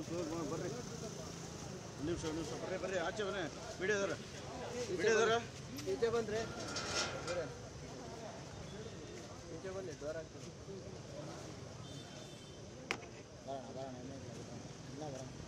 ಬರ್ರಿ ನಿಮಿಷ ನಿಮಿಷ ಬರ್ರಿ ಬರ್ರಿ ಆಚೆ ಬನ್ನಿ ವಿಡಿಯೋದಾರ ವಿಡಿಯೋದಾರ ಈಚೆ ಬಂದ್ರೆ ಈಚೆ ಬನ್ನಿ ದೂರ ಆಗ್ತದೆ ಬರೋಣ ಬರೋಣ ಇನ್ನೇನು ಇಲ್ಲ, ಇಲ್ಲ ಬರೋಣ